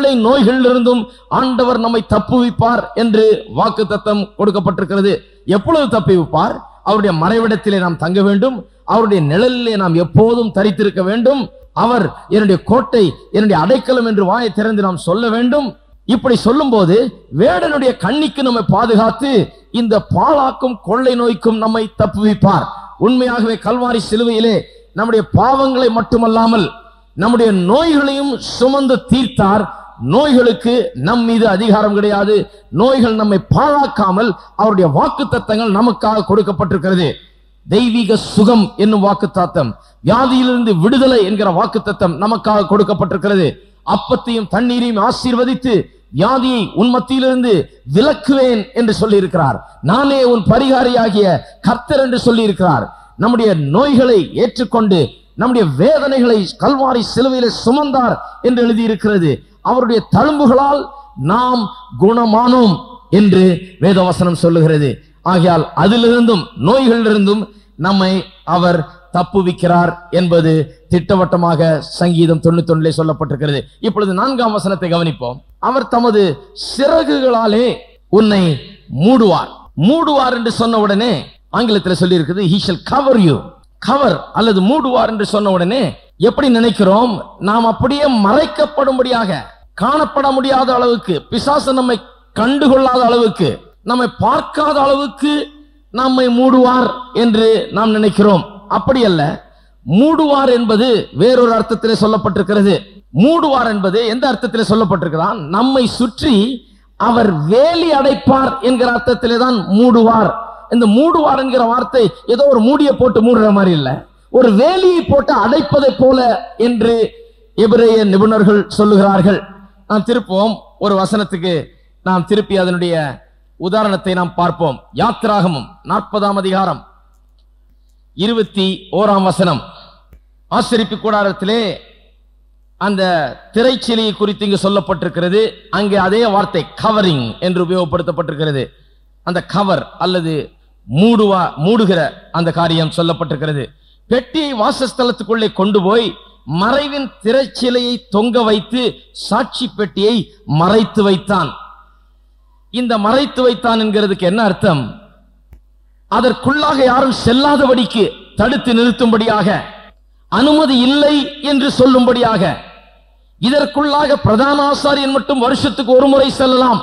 கொள்ளை நோய்களிலிருந்தும் ஆண்டவர் நம்மை தப்புவிப்பார் என்று வாக்கு தத்தம் கொடுக்கப்பட்டிருக்கிறது எப்பொழுது தப்புவிப்பார் அவருடைய மறைவிடத்திலே நாம் தங்க வேண்டும் அவருடைய நிழலிலே நாம் எப்போதும் தரித்திருக்க வேண்டும் அவர் என்னுடைய கோட்டை என்னுடைய அடைக்கலம் என்று வாயை திறந்து நாம் சொல்ல வேண்டும் இப்படி சொல்லும்போது வேடனுடைய கண்ணிக்கு நம்மை பாதுகாத்து இந்த பாழாக்கும் கொள்ளை நோய்க்கும் நம்மை தப்புவிப்பார் உண்மையாகவே கல்வாரி சிலுவையிலே நம்முடைய பாவங்களை மட்டுமல்லாமல் நம்முடைய நோய்களையும் சுமந்து தீர்த்தார் நோய்களுக்கு நம் மீது அதிகாரம் கிடையாது நோய்கள் நம்மை பாழாக்காமல் அவருடைய வாக்கு தத்தங்கள் நமக்காக கொடுக்கப்பட்டிருக்கிறது தெய்வீக சுகம் என்னும் வாக்குத்தத்தம் வியாதியிலிருந்து விடுதலை என்கிற வாக்குத்தத்தம் நமக்காக கொடுக்கப்பட்டிருக்கிறது அப்பத்தையும் தண்ணீரையும் ஆசீர்வதித்து வியாதியை உன் மத்தியிலிருந்து விலக்குவேன் என்று சொல்லி இருக்கிறார் நானே உன் பரிகாரியாகிய கர்த்தர் என்று சொல்லி இருக்கிறார் நம்முடைய நோய்களை ஏற்றுக்கொண்டு நம்முடைய வேதனைகளை கல்வாரி சிலுவையிலே சுமந்தார் என்று எழுதியிருக்கிறது அவருடைய தழும்புகளால் நாம் குணமானோம் என்று வேதவசனம் சொல்லுகிறது ஆகையால் அதிலிருந்தும் நோய்களிலிருந்தும் நம்மை அவர் தப்புவிக்கிறார் என்பது திட்டவட்டமாக சங்கீதம் தொண்ணூத்தி ஒன்றிலே சொல்லப்பட்டிருக்கிறது இப்பொழுது நான்காம் வசனத்தை கவனிப்போம் அவர் தமது சிறகுகளாலே உன்னை மூடுவார் மூடுவார் என்று சொன்ன உடனே ஆங்கிலத்தில் சொல்லி இருக்குது he shall cover you cover அல்லது மூடுவார் என்று சொன்ன உடனே எப்படி நினைக்கிறோம் நாம் அப்படியே மறைக்கப்படும்படியாக காணப்பட முடியாத அளவுக்கு பிசாசு நம்மை கண்டுகொள்ளாத அளவுக்கு நம்மை பார்க்காத அளவுக்கு நம்மை மூடுவார் என்று நாம் நினைக்கிறோம் அப்படி அல்ல மூடுவார் என்பது வேறொரு அர்த்தத்திலே சொல்லப்பட்டிருக்கிறது மூடுவார் என்பது எந்த அர்த்தத்திலே சொல்லப்பட்டிருக்கிறான் நம்மை சுற்றி அவர் வேலி அடைப்பார் என்கிற அர்த்தத்திலே தான் மூடுவார் இந்த மூடுவார் என்கிற வார்த்தை ஏதோ ஒரு மூடியை போட்டு மூடுற மாதிரி இல்ல ஒரு வேலியை போட்டு அடைப்பதை போல என்று எபிரேய நிபுணர்கள் சொல்லுகிறார்கள் நாம் திருப்போம் ஒரு வசனத்துக்கு நாம் திருப்பி அதனுடைய உதாரணத்தை நாம் பார்ப்போம் யாத்திராகமம் நாற்பதாம் அதிகாரம் இருபத்தி ஓராம் வசனம் ஆசிரிப்பு கூடாரத்திலே அந்த திரைச்சிலையை குறித்து இங்கு சொல்லப்பட்டிருக்கிறது அங்கே அதே வார்த்தை கவரிங் என்று உபயோகப்படுத்தப்பட்டிருக்கிறது அந்த கவர் அல்லது மூடுவா மூடுகிற அந்த காரியம் சொல்லப்பட்டிருக்கிறது பெட்டியை வாசஸ்தலத்துக்குள்ளே கொண்டு போய் மறைவின் திரைச்சிலையை தொங்க வைத்து சாட்சி பெட்டியை மறைத்து வைத்தான் இந்த மறைத்து வைத்தான் என்கிறதுக்கு என்ன அர்த்தம் அதற்குள்ளாக யாரும் செல்லாதபடிக்கு தடுத்து நிறுத்தும்படியாக அனுமதி இல்லை என்று சொல்லும்படியாக இதற்குள்ளாக பிரதான ஆசாரியன் மட்டும் வருஷத்துக்கு ஒரு முறை செல்லலாம்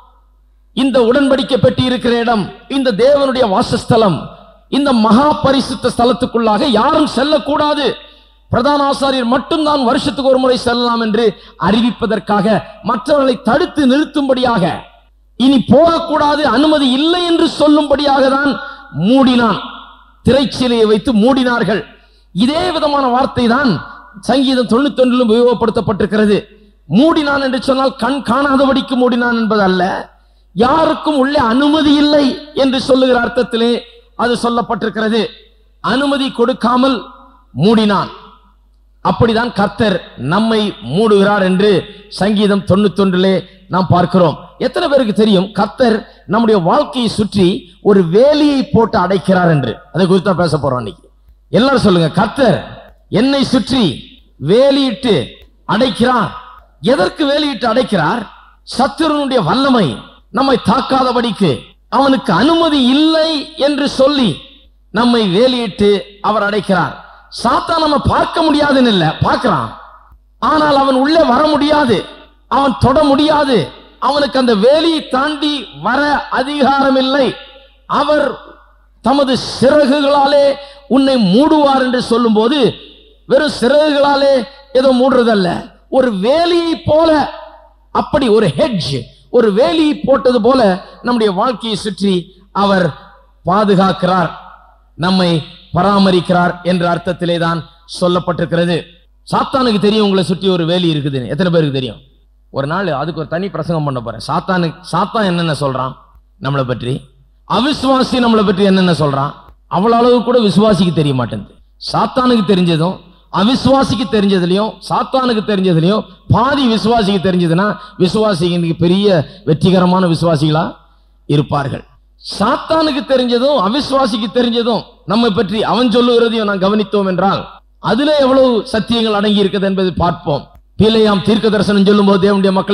இந்த உடன்படிக்கை பெட்டி இருக்கிற இடம் இந்த தேவனுடைய வாசஸ்தலம் இந்த மகா பரிசுத்த ஸ்தலத்துக்குள்ளாக யாரும் செல்லக்கூடாது பிரதான ஆசாரியர் மட்டும்தான் வருஷத்துக்கு ஒரு முறை செல்லலாம் என்று அறிவிப்பதற்காக மற்றவர்களை தடுத்து நிறுத்தும்படியாக இனி போகக்கூடாது அனுமதி இல்லை என்று சொல்லும்படியாக தான் மூடினான் திரைச்சீலையை வைத்து மூடினார்கள் இதே விதமான வார்த்தை தான் சங்கீதம் தொண்ணூத்தி ஒன்றிலும் உபயோகப்படுத்தப்பட்டிருக்கிறது மூடினான் என்று சொன்னால் கண் காணாதபடிக்கு மூடினான் என்பது அல்ல யாருக்கும் உள்ளே அனுமதி இல்லை என்று சொல்லுகிற அர்த்தத்திலே அது சொல்லப்பட்டிருக்கிறது அனுமதி கொடுக்காமல் மூடினான் அப்படிதான் கர்த்தர் நம்மை மூடுகிறார் என்று சங்கீதம் தொண்ணூத்தொன்றிலே நாம் பார்க்கிறோம் எத்தனை பேருக்கு தெரியும் கர்த்தர் நம்முடைய வாழ்க்கையை சுற்றி ஒரு வேலியை போட்டு அடைக்கிறார் என்று அதை குறித்து தான் பேச போறோம் இன்னைக்கு எல்லாரும் சொல்லுங்க கர்த்தர் என்னை சுற்றி வேலியிட்டு அடைக்கிறார் எதற்கு வேலியிட்டு அடைக்கிறார் சத்துருனுடைய வல்லமை நம்மை தாக்காதபடிக்கு அவனுக்கு அனுமதி இல்லை என்று சொல்லி நம்மை வேலியிட்டு அவர் அடைக்கிறார் சாத்தா நம்ம பார்க்க முடியாதுன்னு இல்ல பார்க்கிறான் ஆனால் அவன் உள்ளே வர முடியாது அவன் தொட முடியாது அவனுக்கு அந்த வேலியை தாண்டி வர அதிகாரம் இல்லை அவர் தமது சிறகுகளாலே உன்னை மூடுவார் என்று சொல்லும்போது வெறும் சிறகுகளாலே ஏதோ மூடுறதல்ல ஒரு வேலியை போல அப்படி ஒரு ஹெட்ஜ் ஒரு வேலியை போட்டது போல நம்முடைய வாழ்க்கையை சுற்றி அவர் பாதுகாக்கிறார் நம்மை பராமரிக்கிறார் என்ற அர்த்தத்திலே தான் சொல்லப்பட்டிருக்கிறது சாத்தானுக்கு தெரியும் உங்களை சுற்றி ஒரு வேலி இருக்குதுன்னு எத்தனை பேருக்கு தெரியும் ஒரு நாள் அதுக்கு ஒரு தனி பிரசங்கம் பண்ண போறேன் சாத்தானுக்கு சாத்தான் என்னென்ன சொல்றான் நம்மளை பற்றி அவிசுவாசி நம்மளை பற்றி என்னென்ன சொல்றான் அவ்வளவு அளவு கூட விசுவாசிக்கு தெரிய மாட்டேங்குது சாத்தானுக்கு தெரிஞ்சதும் அவிசுவாசிக்கு தெரிஞ்சதுலயும் சாத்தானுக்கு தெரிஞ்சதுலயும் பாதி விசுவாசிக்கு தெரிஞ்சதுன்னா விசுவாசிக்கு இன்னைக்கு பெரிய வெற்றிகரமான விசுவாசிகளா இருப்பார்கள் சாத்தானுக்கு தெரிஞ்சதும் அவிசுவாசிக்கு தெரிஞ்சதும் நம்மை பற்றி அவன் சொல்லுகிறதையும் நான் கவனித்தோம் என்றால் அதுல எவ்வளவு சத்தியங்கள் அடங்கி இருக்குது என்பதை பார்ப்போம் பீலையாம் தீர்க்க தரிசனம் சொல்லும்போது தேவனுடைய மக்களை